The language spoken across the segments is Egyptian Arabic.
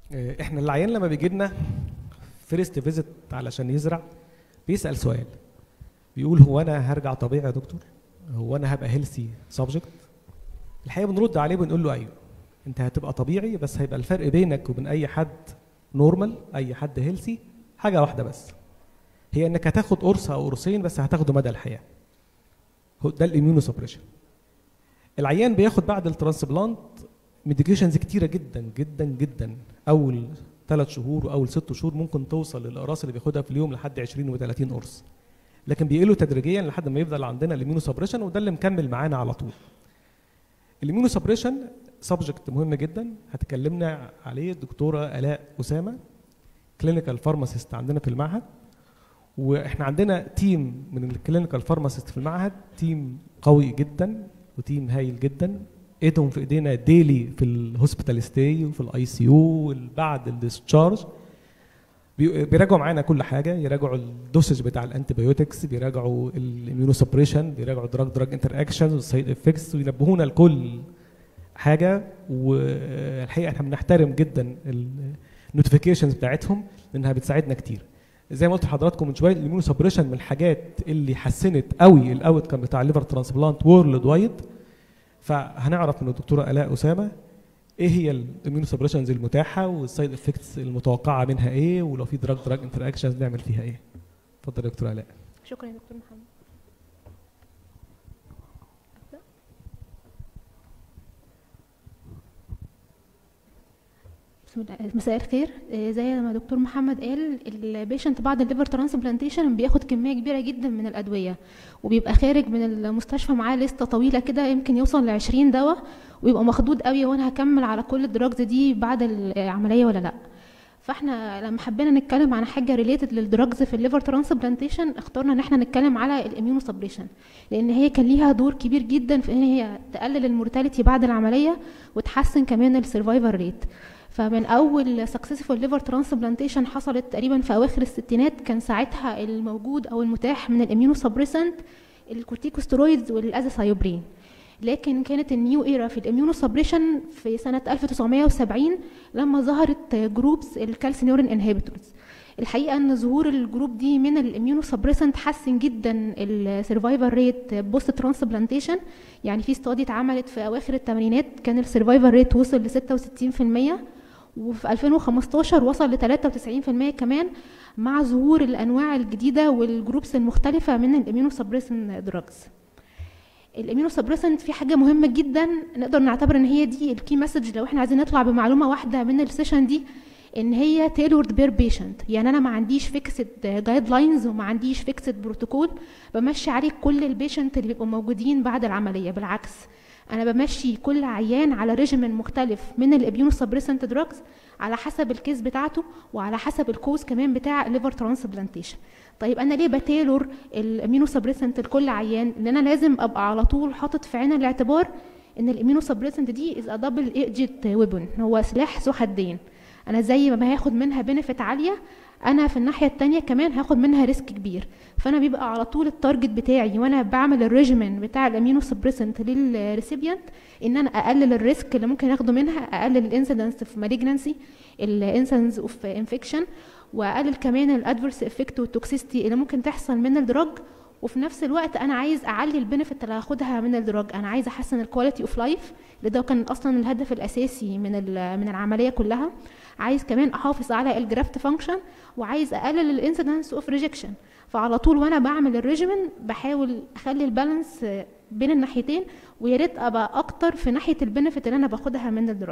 آه، احنا العيان لما بيجي لنا فيرست فيزيت علشان يزرع بيسال سؤال بيقول هو انا هرجع طبيعي يا دكتور هو انا هبقى هيلثي سبجكت الحقيقه بنرد عليه بنقول له ايوه انت هتبقى طبيعي بس هيبقى الفرق بينك وبين اي حد نورمال اي حد هيلثي حاجه واحده بس هي انك هتاخد قرص او قرصين بس هتاخده مدى الحياه هو ده الاميونو سبريشن العيان بياخد بعد الترانسبلانت ميديكيشنز كتيره جدا جدا جدا اول ثلاث شهور واول ست شهور ممكن توصل للاقراص اللي بياخدها في اليوم لحد 20 و30 قرص لكن بيقلوا تدريجيا لحد ما يفضل عندنا الاميونو سبريشن وده اللي مكمل معانا على طول الاميونو سبريشن سبجكت مهم جدا هتكلمنا عليه الدكتوره الاء اسامه كلينيكال فارماسيست عندنا في المعهد واحنا عندنا تيم من الكلينيكال فارماسيست في المعهد تيم قوي جدا وتيم هايل جدا ايدهم في ايدينا ديلي في الهوسبيتال ستاي وفي الاي سي يو وبعد الديسشارج بيراجعوا معانا كل حاجه يراجعوا الدوسج بتاع الانتيبيوتكس بيراجعوا الاميونو سبريشن بيراجعوا دراج دراج انتر اكشنز والسايد افكتس وينبهونا لكل حاجه والحقيقه احنا بنحترم جدا النوتيفيكيشنز بتاعتهم لانها بتساعدنا كتير زي ما قلت لحضراتكم من شويه الاميونو سبريشن من الحاجات اللي حسنت قوي الاوت كان بتاع الليفر ترانسبلانت وورلد وايد فهنعرف من الدكتوره الاء اسامه ايه هي الاميونو سبريشنز المتاحه والسايد افكتس المتوقعه منها ايه ولو في دراج دراج انتر اكشنز نعمل فيها ايه اتفضل يا دكتوره الاء شكرا يا دكتور محمد أبدأ؟ بسم الله مساء الخير آه، زي ما دكتور محمد قال البيشنت بعد الليفر ترانسبلانتيشن بياخد كميه كبيره جدا من الادويه وبيبقى خارج من المستشفى معاه لسته طويله كده يمكن يوصل ل 20 دواء ويبقى مخضوض قوي وانا هكمل على كل الدراجز دي بعد العمليه ولا لا فاحنا لما حبينا نتكلم عن حاجه ريليتد للدراجز في الليفر ترانسبلانتيشن اخترنا ان احنا نتكلم على الاميونو سبريشن لان هي كان ليها دور كبير جدا في ان هي تقلل المورتاليتي بعد العمليه وتحسن كمان السرفايفل ريت فمن اول سكسسفول ليفر ترانسبلانتيشن حصلت تقريبا في اواخر الستينات كان ساعتها الموجود او المتاح من الاميونو سبريسنت الكورتيكوستيرويدز والازاثايوبرين لكن كانت النيو ايرا في الاميونو سبريشن في سنه 1970 لما ظهرت جروبس الكالسينيورين انهبيتورز الحقيقه ان ظهور الجروب دي من الاميونو سبريسنت حسن جدا السرفايفل ريت بوست ترانسبلانتيشن يعني في استادي اتعملت في اواخر الثمانينات كان السرفايفل ريت وصل ل 66% وفي 2015 وصل ل 93% كمان مع ظهور الانواع الجديده والجروبس المختلفه من الاميونو سبريسن دراجز الاميونو سبريسنت في حاجه مهمه جدا نقدر نعتبر ان هي دي الكي مسج لو احنا عايزين نطلع بمعلومه واحده من السيشن دي ان هي تailored بير بيشنت يعني انا ما عنديش فيكسد جايد لاينز وما عنديش فيكسد بروتوكول بمشي عليه كل البيشنت اللي بيبقوا موجودين بعد العمليه بالعكس انا بمشي كل عيان على ريجيمن مختلف من الاميونو سبريسنت دراجز على حسب الكيس بتاعته وعلى حسب الكوز كمان بتاع الليفر ترانسبلانتيشن طيب انا ليه بتيلور الاميونو سبريسنت لكل عيان لان انا لازم ابقى على طول حاطط في عين الاعتبار ان الاميونو سبريسنت دي از ا دبل ايجت ويبن هو سلاح ذو حدين انا زي ما هاخد منها بنفيت عاليه انا في الناحيه التانية كمان هاخد منها ريسك كبير فانا بيبقى على طول التارجت بتاعي وانا بعمل الريجيمن بتاع الاميونو سبريسنت للريسيبيانت ان انا اقلل الريسك اللي ممكن اخده منها اقلل الانسيدنس في مالجنسي الانسيدنس اوف انفكشن واقلل كمان الادفيرس افكت والتوكسيستي اللي ممكن تحصل من الدراج وفي نفس الوقت انا عايز اعلي البنفيت اللي هاخدها من الدراج انا عايز احسن الكواليتي اوف لايف ده كان اصلا الهدف الاساسي من من العمليه كلها عايز كمان احافظ على الجرافت فانكشن وعايز اقلل الانسيدنس اوف ريجكشن فعلى طول وانا بعمل الريجيمن بحاول اخلي البالانس بين الناحيتين ويا ريت ابقى اكتر في ناحيه البنفيت اللي انا باخدها من الدراج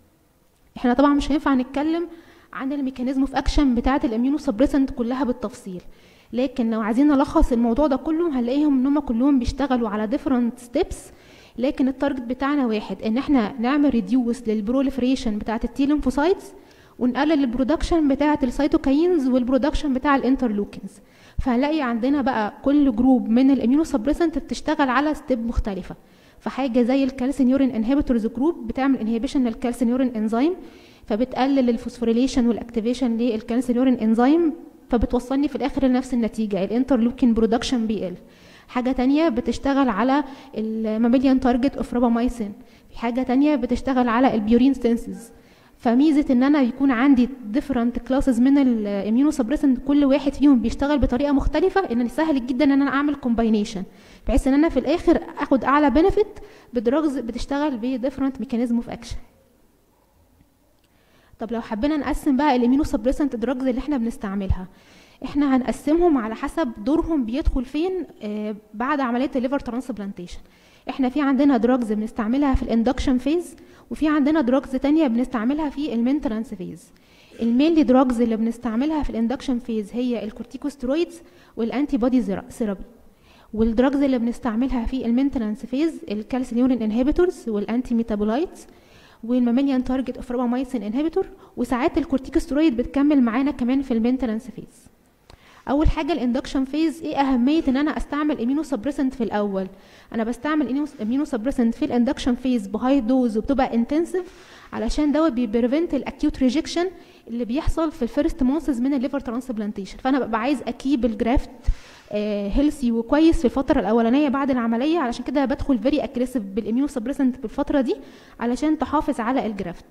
احنا طبعا مش هينفع نتكلم عن الميكانيزم اوف اكشن بتاعه الاميونو سبريسنت كلها بالتفصيل لكن لو عايزين نلخص الموضوع ده كله هنلاقيهم ان هم كلهم بيشتغلوا على ديفرنت ستيبس لكن التارجت بتاعنا واحد ان احنا نعمل ريديوس للبروليفريشن بتاعه التي ليمفوسايتس ونقلل البرودكشن بتاعه السيتوكاينز والبرودكشن بتاع الانترلوكينز فهنلاقي عندنا بقى كل جروب من الاميونو سبريسنت بتشتغل على ستيب مختلفه فحاجه زي الكالسينيورين انهبيتورز جروب بتعمل انهبيشن للكالسينيورين انزيم فبتقلل الفوسفوريليشن والاكتيفيشن للكالسينيورين انزيم فبتوصلني في الاخر لنفس النتيجه الانترلوكين برودكشن بيقل حاجة تانية بتشتغل على الماميليان تارجت اوف رابامايسين في حاجة تانية بتشتغل على البيورين ستنسز فميزه ان انا يكون عندي different classes من الاميونو سبريسنت كل واحد فيهم بيشتغل بطريقه مختلفه ان سهل جدا ان انا اعمل كومباينيشن بحيث ان انا في الاخر اخد اعلى بنفيت بدراجز بتشتغل بديفرنت ميكانيزم اوف اكشن طب لو حبينا نقسم بقى الامينو سبريسنت دراجز اللي احنا بنستعملها احنا هنقسمهم على حسب دورهم بيدخل فين آه بعد عمليه الليفر ترانسبلانتيشن احنا في عندنا دراجز بنستعملها في الاندكشن فيز وفي عندنا دراجز تانية بنستعملها في المينترانس فيز المينلي دراجز اللي بنستعملها في الاندكشن فيز هي الكورتيكوسترويدز والانتي بودي ثيرابي والدراجز اللي بنستعملها في المينترانس فيز الكالسيليورين انهبيتورز والانتي ميتابولايتس والماميليان تارجت اوف رابامايسين انهبيتور وساعات الكورتيكوسترويد بتكمل معانا كمان في المينترانس فيز اول حاجه الاندكشن فيز ايه اهميه ان انا استعمل امينو سبريسنت في الاول انا بستعمل امينو سبريسنت في الاندكشن فيز بهاي دوز وبتبقى انتنسيف علشان دوت بيبريفنت الاكيوت ريجكشن اللي بيحصل في الفيرست مونثز من الليفر ترانسبلانتيشن فانا ببقى عايز اكيب الجرافت هيلثي وكويس في الفتره الاولانيه بعد العمليه علشان كده بدخل فيري اجريسيف بالاميونو سبريسنت بالفتره دي علشان تحافظ على الجرافت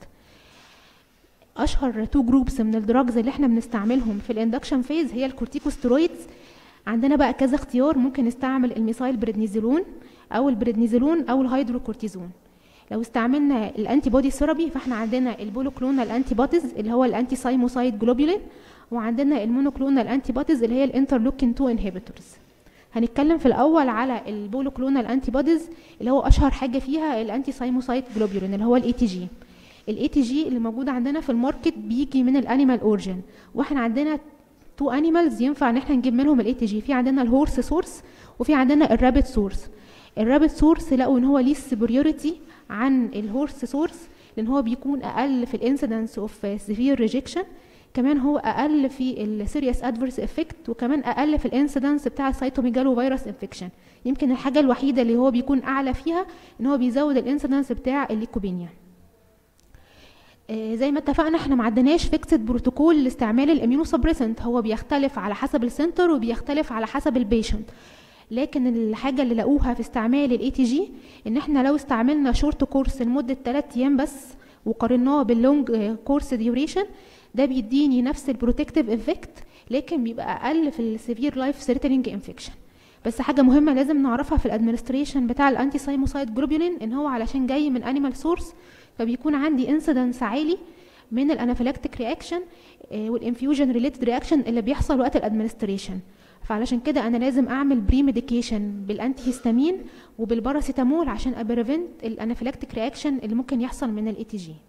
اشهر تو جروبس من الدراجز اللي احنا بنستعملهم في الاندكشن فيز هي الكورتيكوستيرويدز عندنا بقى كذا اختيار ممكن نستعمل الميثايل بريدنيزولون او البريدنيزولون او الهيدروكورتيزون لو استعملنا الانتي بودي ثيرابي فاحنا عندنا البولوكلونال انتي بوديز اللي هو الانتي سايموسايد جلوبولين وعندنا المونوكلونال انتي بوديز اللي هي الانترلوكين 2 انهبيتورز هنتكلم في الاول على البولوكلونال انتي بوديز اللي هو اشهر حاجه فيها الانتي سايموسايد جلوبولين اللي هو الاي تي جي الاي تي جي اللي موجود عندنا في الماركت بيجي من الانيمال اورجن واحنا عندنا تو انيمالز ينفع ان احنا نجيب منهم الاي تي جي في عندنا الهورس سورس وفي عندنا الرابت سورس الرابت سورس لقوا ان هو ليه سوبريوريتي عن الهورس سورس لان هو بيكون اقل في الانسيدنس اوف سيفير ريجكشن كمان هو اقل في السيريس ادفيرس افكت وكمان اقل في الانسيدنس بتاع السيتوميجالو فيروس انفكشن يمكن الحاجه الوحيده اللي هو بيكون اعلى فيها ان هو بيزود الانسيدنس بتاع الليكوبينيا زي ما اتفقنا احنا ما عندناش فيكسد بروتوكول لاستعمال الاميونو سبريسنت هو بيختلف على حسب السنتر وبيختلف على حسب البيشنت لكن الحاجة اللي لقوها في استعمال الاي تي جي ان احنا لو استعملنا شورت كورس لمدة 3 ايام بس وقارناه باللونج كورس ديوريشن ده بيديني نفس البروتكتيف افكت لكن بيبقى اقل في السيفير لايف ثريتنينج انفكشن بس حاجة مهمة لازم نعرفها في الادمنستريشن بتاع الانتي سايموسايد جلوبولين ان هو علشان جاي من انيمال سورس فبيكون عندي انسيدنس عالي من الانافيلاكتيك رياكشن والانفيوجن ريليتد رياكشن اللي بيحصل وقت الادمنستريشن فعلشان كده انا لازم اعمل بري ميديكيشن بالانتي هيستامين وبالباراسيتامول عشان ابريفنت الانافيلاكتيك رياكشن اللي ممكن يحصل من الاي تي جي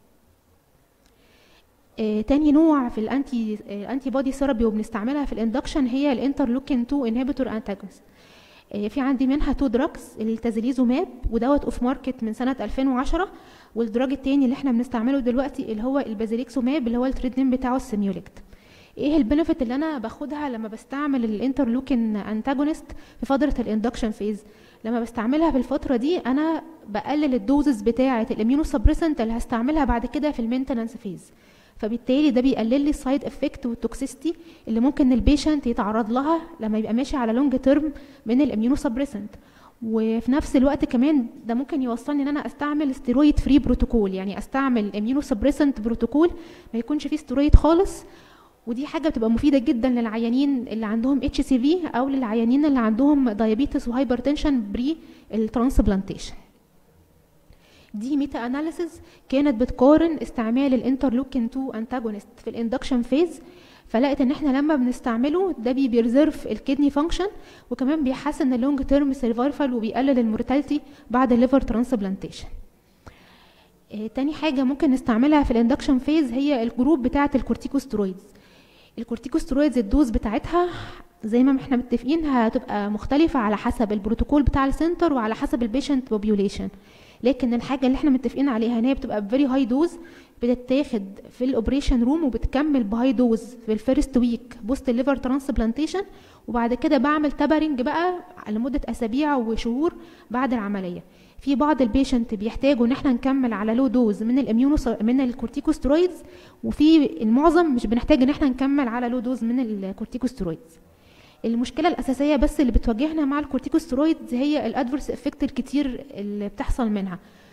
آه تاني نوع في الانتي الانتي بودي ثيرابي وبنستعملها في الاندكشن هي الانترلوكين 2 انهبيتور انتاجونست آه في عندي منها تو دراجز التازليزوماب ودوت اوف ماركت من سنه 2010 والدراج التاني اللي احنا بنستعمله دلوقتي اللي هو البازيليكسوماب اللي هو التريدنين بتاعه السيميوليكت ايه البنفيت اللي انا باخدها لما بستعمل الانترلوكين انتاجونست في فتره الاندكشن فيز لما بستعملها في الفتره دي انا بقلل الدوزز بتاعه الاميونو سبريسنت اللي هستعملها بعد كده في المينتنانس فيز فبالتالي ده بيقلل لي السايد افكت والتوكسيستي اللي ممكن البيشنت يتعرض لها لما يبقى ماشي على لونج تيرم من الاميونو سبريسنت وفي نفس الوقت كمان ده ممكن يوصلني ان انا استعمل ستيرويد فري بروتوكول يعني استعمل اميونو سبريسنت بروتوكول ما يكونش فيه ستيرويد خالص ودي حاجه بتبقى مفيده جدا للعيانين اللي عندهم اتش سي في او للعيانين اللي عندهم دايابيتس وهايبرتنشن بري الترانسبلانتيشن دي ميتا اناليسيز كانت بتقارن استعمال الانترلوكين 2 انتاجونست في الاندكشن فيز فلقت ان احنا لما بنستعمله ده بيرزيرف الكدني فانكشن وكمان بيحسن اللونج تيرم سيرفايفل وبيقلل المورتاليتي بعد الليفر ترانسبلانتيشن اه تاني حاجة ممكن نستعملها في الاندكشن فيز هي الجروب بتاعة الكورتيكوسترويدز الكورتيكوسترويدز الدوز بتاعتها زي ما احنا متفقين هتبقى مختلفة على حسب البروتوكول بتاع السنتر وعلى حسب البيشنت بوبيوليشن لكن الحاجة اللي احنا متفقين عليها ان هي بتبقى فيري هاي دوز بتتاخد في الاوبريشن روم وبتكمل بهاي دوز في الفيرست ويك بوست الليفر ترانسبلانتيشن وبعد كده بعمل تبرنج بقى لمده اسابيع وشهور بعد العمليه في بعض البيشنت بيحتاجوا ان احنا نكمل على لو دوز من الاميونو من الكورتيكوسترويدز وفي المعظم مش بنحتاج ان احنا نكمل على لو دوز من الكورتيكوسترويدز المشكله الاساسيه بس اللي بتواجهنا مع الكورتيكوسترويدز هي الادفرس افكت الكتير اللي بتحصل منها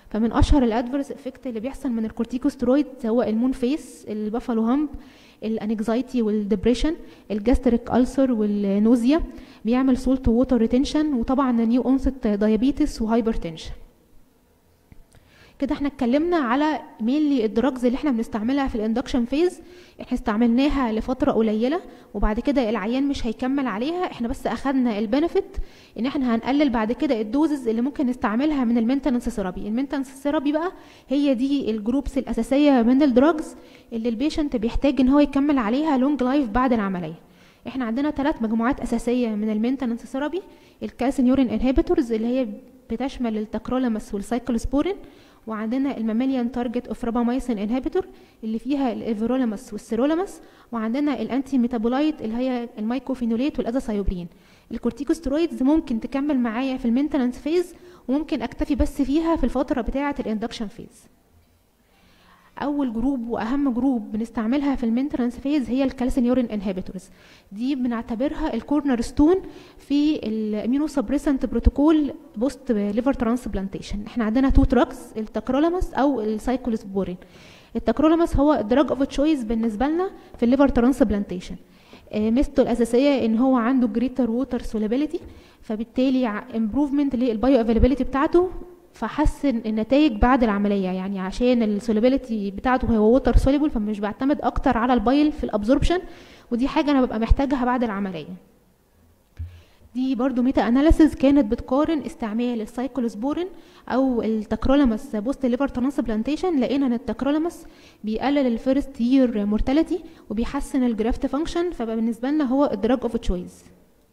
فمن اشهر الادفيرس افكت اللي بيحصل من الكورتيكوسترويد هو المون فيس البافالو هامب الانكزايتي والدبريشن الجاستريك ألسر والنوزيا بيعمل سولت ووتر ريتنشن وطبعا نيو اونست دايابيتس وهايبرتنشن كده احنا اتكلمنا على مينلي الدراجز اللي احنا بنستعملها في الاندكشن فيز احنا استعملناها لفتره قليله وبعد كده العيان مش هيكمل عليها احنا بس اخدنا البنفيت ان احنا هنقلل بعد كده الدوزز اللي ممكن نستعملها من المينتنس ثيرابي المينتنس ثيرابي بقى هي دي الجروبس الاساسيه من الدراجز اللي البيشنت بيحتاج ان هو يكمل عليها لونج لايف بعد العمليه احنا عندنا ثلاث مجموعات اساسيه من المينتنس ثيرابي الكالسينيورين انهبيتورز اللي هي بتشمل التكرولامس والسايكلوسبورين وعندنا الماميليان تارجت اوف رابامايسين انهبيتور اللي فيها الايفرولامس والسيرولامس وعندنا الانتي ميتابولايت اللي هي المايكوفينوليت والازاثايوبرين الكورتيكوسترويدز ممكن تكمل معايا في المينتنانس فيز وممكن اكتفي بس فيها في الفتره بتاعه الاندكشن فيز اول جروب واهم جروب بنستعملها في المينترنس فيز هي الكالسينيورين انهبيتورز دي بنعتبرها الكورنر ستون في الاميونو سبريسنت بروتوكول بوست ليفر ترانسبلانتيشن احنا عندنا تو دراجز التكرولاماس او السايكلوسبورين التكرولاماس هو الدراج اوف تشويس بالنسبه لنا في الليفر ترانسبلانتيشن ميزته الاساسيه ان هو عنده جريتر ووتر سولابيليتي فبالتالي امبروفمنت للبايو افيلابيلتي بتاعته فحسن النتائج بعد العمليه يعني عشان السوليبيليتي بتاعته هو ووتر سوليبل فمش بعتمد اكتر على البايل في الابزوربشن ودي حاجه انا ببقى محتاجها بعد العمليه دي برضو ميتا اناليسيز كانت بتقارن استعمال السايكلوسبورين او التكرولاماس بوست ليفر ترانسبلانتيشن لقينا ان التكرولاماس بيقلل الفيرست يير مورتاليتي وبيحسن الجرافت فانكشن فبقى بالنسبه لنا هو الدراج اوف تشويس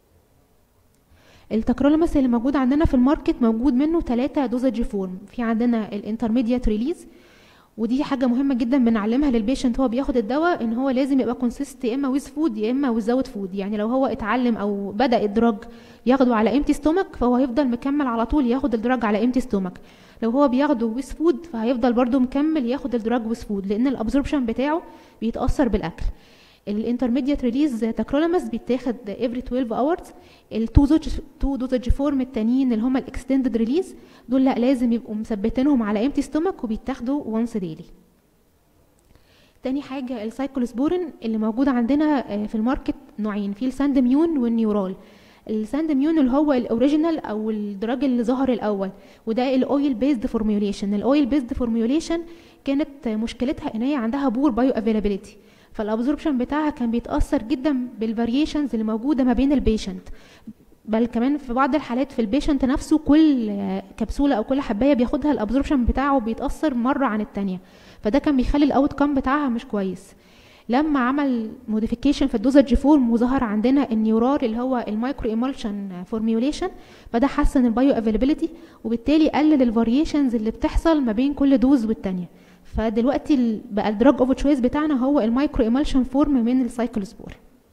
التكرولمس اللي موجود عندنا في الماركت موجود منه ثلاثة دوزج فورم في عندنا الانترميديات ريليز ودي حاجة مهمة جدا بنعلمها للبيشنت هو بياخد الدواء ان هو لازم يبقى كونسيست يا اما ويز فود يا اما ويزاوت فود يعني لو هو اتعلم او بدا الدراج ياخده على امتي ستومك فهو هيفضل مكمل على طول ياخد الدراج على امتي ستومك لو هو بياخده ويز فود فهيفضل برده مكمل ياخد الدراج ويز فود لان الابزوربشن بتاعه بيتاثر بالاكل الانترميديت ريليز تاكرولاماس بيتاخد افري 12 اورز التو دوج تو دوزج فورم التانيين اللي هم الاكستندد ريليز دول لا لازم يبقوا مثبتينهم على امتي ستومك وبيتاخدوا وانس ديلي تاني حاجة السايكلوسبورين اللي موجود عندنا في الماركت نوعين في الساندميون والنيورال الساندميون اللي هو الاوريجينال او الدراج اللي ظهر الاول وده الاويل بيزد فورميوليشن الاويل بيزد فورميوليشن كانت مشكلتها ان هي عندها بور بايو افيلابيليتي فالابزوربشن بتاعها كان بيتاثر جدا بالفاريشنز اللي موجوده ما بين البيشنت بل كمان في بعض الحالات في البيشنت نفسه كل كبسوله او كل حبايه بياخدها الابزوربشن بتاعه بيتاثر مره عن التانية فده كان بيخلي الاوت كام بتاعها مش كويس لما عمل موديفيكيشن في الدوزج فورم وظهر عندنا النيورار اللي هو المايكرو ايمولشن فورميوليشن فده حسن البايو افيلابيلتي وبالتالي قلل الفاريشنز اللي بتحصل ما بين كل دوز والتانية فدلوقتي بقى الدراج اوف تشويس بتاعنا هو المايكرو ايمالشن فورم من السايكلوسبور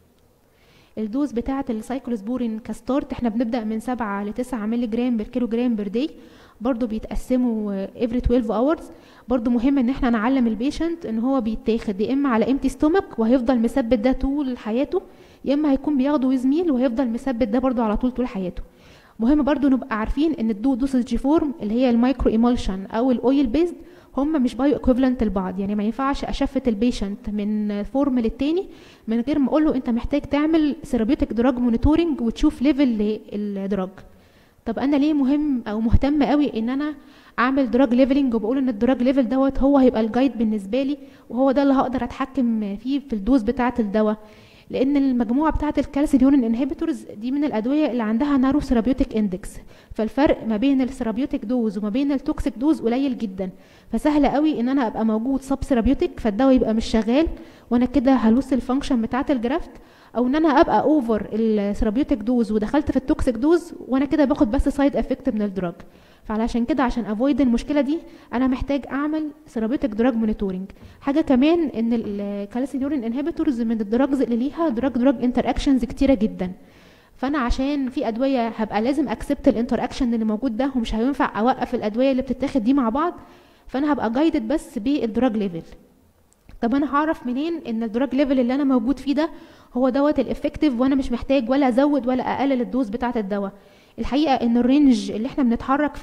الدوز بتاعه السايكلوسبورين كستارت احنا بنبدا من 7 ل 9 مللي جرام بير كيلو جرام بير داي برضو بيتقسموا افري 12 اورز برضو مهم ان احنا نعلم البيشنت ان هو بيتاخد يا اما على امتي ستومك وهيفضل مثبت ده طول حياته يا اما هيكون بياخده ويزميل وهيفضل مثبت ده برضو على طول طول حياته مهم برضو نبقى عارفين ان الدو دوسج فورم اللي هي المايكرو ايمالشن او الاويل بيزد هم مش بايو ايكويفالنت لبعض يعني ما ينفعش اشفت البيشنت من فورم للتاني من غير ما اقول له انت محتاج تعمل ثيرابيوتيك دراج مونيتورنج وتشوف ليفل للدراج طب انا ليه مهم او مهتم قوي ان انا اعمل دراج ليفلنج وبقول ان الدراج ليفل دوت هو هيبقى الجايد بالنسبه لي وهو ده اللي هقدر اتحكم فيه في الدوز بتاعه الدواء لان المجموعه بتاعه الكالسيديون انهبيتورز دي من الادويه اللي عندها نارو ثيرابيوتيك اندكس فالفرق ما بين الثيرابيوتيك دوز وما بين التوكسيك دوز قليل جدا فسهل قوي ان انا ابقى موجود سب ثيرابيوتيك فالدواء يبقى مش شغال وانا كده هلوس الفانكشن بتاعه الجرافت او ان انا ابقى اوفر الثيرابيوتيك دوز ودخلت في التوكسيك دوز وانا كده باخد بس سايد افكت من الدراج فعلشان كده عشان افويد المشكله دي انا محتاج اعمل ثيرابيوتيك دراج مونيتورنج حاجه كمان ان الكالسيديورين انهبيتورز من الدراجز اللي ليها دراج دراج انتر اكشنز كتيره جدا فانا عشان في ادويه هبقى لازم اكسبت الانتر اكشن اللي موجود ده ومش هينفع اوقف الادويه اللي بتتاخد دي مع بعض فانا هبقى جايدد بس بالدراج ليفل طب انا هعرف منين ان الدراج ليفل اللي انا موجود فيه ده هو دوت الافكتيف وانا مش محتاج ولا ازود ولا اقلل الدوز بتاعه الدواء الحقيقه ان الرينج اللي احنا بنتحرك فيه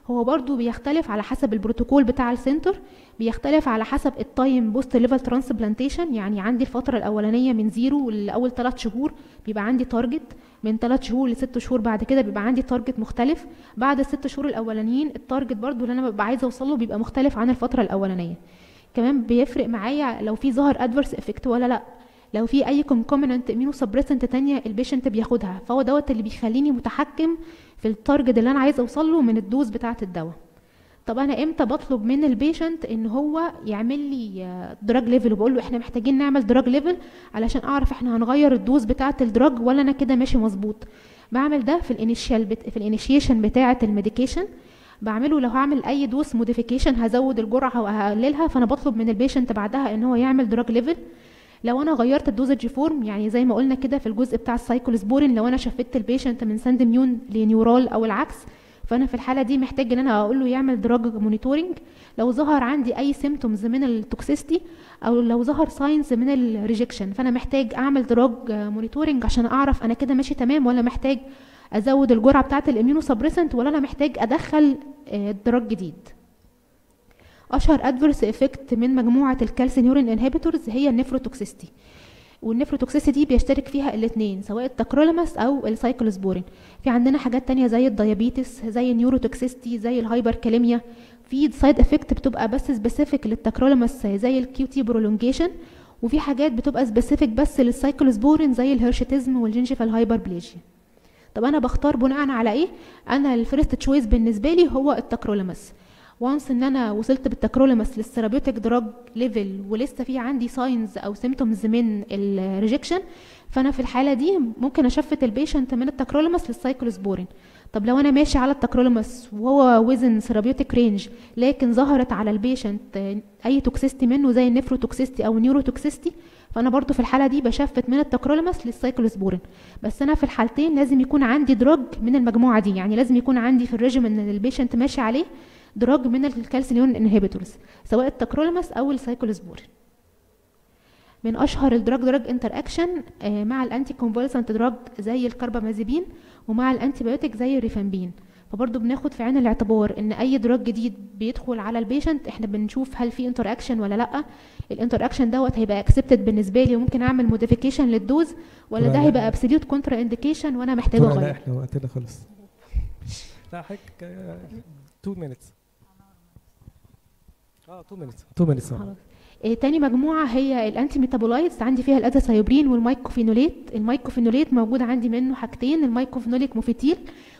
هو برضو بيختلف على حسب البروتوكول بتاع السنتر بيختلف على حسب التايم بوست ليفل ترانسبلانتيشن يعني عندي الفترة الأولانية من زيرو لأول ثلاث شهور بيبقى عندي تارجت من ثلاث شهور لست شهور بعد كده بيبقى عندي تارجت مختلف بعد الست شهور الأولانيين التارجت برضو اللي أنا ببقى عايزة أوصله بيبقى مختلف عن الفترة الأولانية كمان بيفرق معايا لو في ظهر ادفرس افكت ولا لا لو في اي كونكومننت امينو سبريسنت تانية البيشنت بياخدها فهو دوت اللي بيخليني متحكم في التارجت اللي انا عايزه اوصل له من الدوز بتاعه الدواء طب انا امتى بطلب من البيشنت ان هو يعمل لي دراج ليفل وبقول له احنا محتاجين نعمل دراج ليفل علشان اعرف احنا هنغير الدوز بتاعه الدراج ولا انا كده ماشي مظبوط بعمل ده في الانيشيال بت... في الانيشيشن بتاعه الميديكيشن بعمله لو هعمل اي دوس موديفيكيشن هزود الجرعه وهقللها فانا بطلب من البيشنت بعدها ان هو يعمل دراج ليفل لو انا غيرت الدوزج فورم يعني زي ما قلنا كده في الجزء بتاع السايكلوسبورين لو انا شفت البيشنت من ساندميون لنيورال او العكس فانا في الحاله دي محتاج ان انا اقول له يعمل دراج مونيتورنج لو ظهر عندي اي سيمتومز من التوكسيستي او لو ظهر ساينز من الريجكشن فانا محتاج اعمل دراج مونيتورنج عشان اعرف انا كده ماشي تمام ولا محتاج ازود الجرعه بتاعه الاميونو سبريسنت ولا انا محتاج ادخل دراج جديد اشهر ادفرس افكت من مجموعه الكالسينيورين انهبيتورز هي النفروتوكسيستي والنفروتوكسيستي دي بيشترك فيها الاثنين سواء التكرولماس او السايكلوسبورين في عندنا حاجات تانية زي الديابيتس زي النيوروتوكسيستي زي الهايبر كاليميا في سايد افكت بتبقى بس سبيسيفيك للتكرولماس زي الكيو تي برولونجيشن وفي حاجات بتبقى سبيسيفيك بس للسايكلوسبورين زي الهيرشيتيزم والجنجيفال هايبربليجيا طب انا بختار بناء على ايه انا الفيرست تشويس بالنسبه لي هو التكرولماس وانس ان انا وصلت بالتكرولماس للثيرابيوتيك دراج ليفل ولسه في عندي ساينز او سيمتومز من الريجكشن فانا في الحاله دي ممكن اشفت البيشنت من التكرولماس للسايكلوسبورين طب لو انا ماشي على التكرولماس وهو وزن ثيرابيوتيك رينج لكن ظهرت على البيشنت اي توكسيستي منه زي النفروتوكسيستي او النيوروتوكسيستي فانا برضو في الحاله دي بشفت من التكرولماس للسايكلوسبورين بس انا في الحالتين لازم يكون عندي دراج من المجموعه دي يعني لازم يكون عندي في الريجيم اللي البيشنت ماشي عليه دراج من الكالسيوم انهبيتورز سواء التكرولماس او السايكلوسبورين من اشهر الدراج دراج انتر اكشن مع الانتي كونفولسنت دراج زي الكربامازيبين ومع الانتي بايوتيك زي الريفامبين فبرضه بناخد في عين الاعتبار ان اي دراج جديد بيدخل على البيشنت احنا بنشوف هل في انتر اكشن ولا لا الانتر اكشن دوت هيبقى اكسبتد بالنسبه لي وممكن اعمل موديفيكيشن للدوز ولا ده لا. هيبقى ابسوليوت كونترا انديكيشن وانا محتاجه دكتورة، لا اغير احنا وقتنا خلص لا حضرتك 2 مينتس اه 2 مينتس 2 مينتس خلاص إيه تاني مجموعة هي الانتي ميتابولايتس عندي فيها الازاثيوبرين والمايكوفينوليت المايكوفينوليت موجود عندي منه حاجتين المايكوفينوليك موفيتيل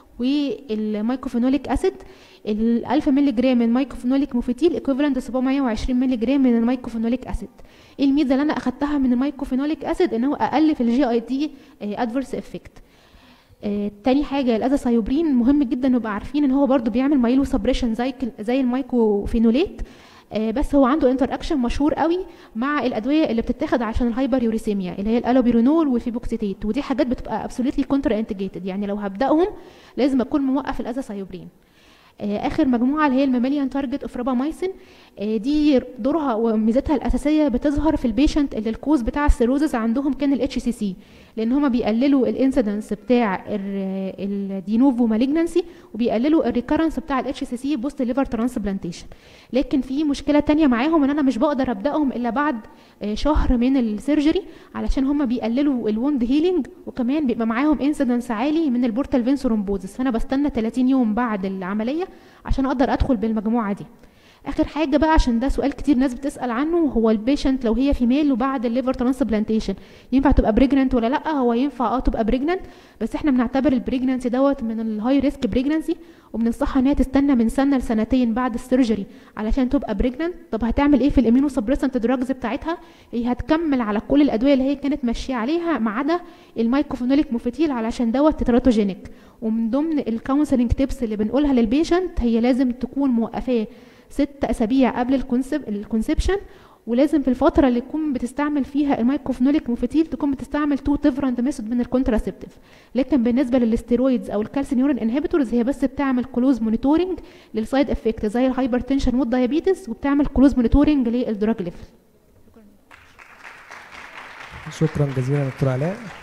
والمايكوفينوليك اسيد ال 1000 مللي جرام من مايكوفينوليك موفيتيل ايكوفالنت 720 مللي جرام من المايكوفينوليك اسيد ايه الميزه اللي انا اخدتها من المايكوفينوليك اسيد ان هو اقل في الجي اي دي ادفرس افكت آه، تاني حاجه الازاثيوبرين مهم جدا نبقى عارفين ان هو برضو بيعمل مايلو سبريشن زي زي المايكوفينوليت آه، بس هو عنده انتر اكشن مشهور قوي مع الادويه اللي بتتاخد عشان الهايبر يوريسيميا اللي هي الالوبيرونول والفيبوكسيتيت ودي حاجات بتبقى ابسوليتلي كونتر انتجيتد يعني لو هبداهم لازم اكون موقف الازاثيوبرين آه، اخر مجموعه اللي هي الماميليان تارجت اوف رابامايسين آه، دي دورها وميزتها الاساسيه بتظهر في البيشنت اللي الكوز بتاع السيروزز عندهم كان الاتش سي سي لان هما بيقللوا الانسيدنس بتاع الدينوفو مالجنسي وبيقللوا الريكرنس بتاع الاتش سي سي بوست ليفر ترانسبلانتيشن لكن في مشكله تانية معاهم ان انا مش بقدر ابداهم الا بعد آه، شهر من السيرجري علشان هما بيقللوا الوند هيلينج وكمان بيبقى معاهم انسيدنس عالي من البورتال فين ثرومبوزس فانا بستنى 30 يوم بعد العمليه عشان اقدر ادخل بالمجموعه دي اخر حاجه بقى عشان ده سؤال كتير ناس بتسال عنه هو البيشنت لو هي فيميل وبعد الليفر ترانسبلانتيشن ينفع تبقى بريجننت ولا لا هو ينفع اه تبقى بريجننت بس احنا بنعتبر البريجننسي دوت من الهاي ريسك بريجننسي وبننصحها ان هي تستنى من سنه لسنتين بعد السيرجري علشان تبقى بريجننت طب هتعمل ايه في الامينو سبريسنت دراجز بتاعتها هي هتكمل على كل الادويه اللي هي كانت ماشيه عليها ما عدا المايكوفينوليك موفيتيل علشان دوت تتراتوجينيك ومن ضمن الكونسلنج تيبس اللي بنقولها للبيشنت هي لازم تكون موقفاه ست اسابيع قبل الكونسب الكونسبشن ولازم في الفترة اللي تكون بتستعمل فيها المايكوفنوليك موفيتيل تكون بتستعمل تو ديفرنت ميثود من الكونتراسبتيف لكن بالنسبة للستيرويدز او الكالسينيورين انهبيتورز هي بس بتعمل كلوز مونيتورنج للسايد افكت زي الهايبرتنشن والدايابيتس وبتعمل كلوز مونيتورنج للدراج ليفل شكرا جزيلا دكتور علاء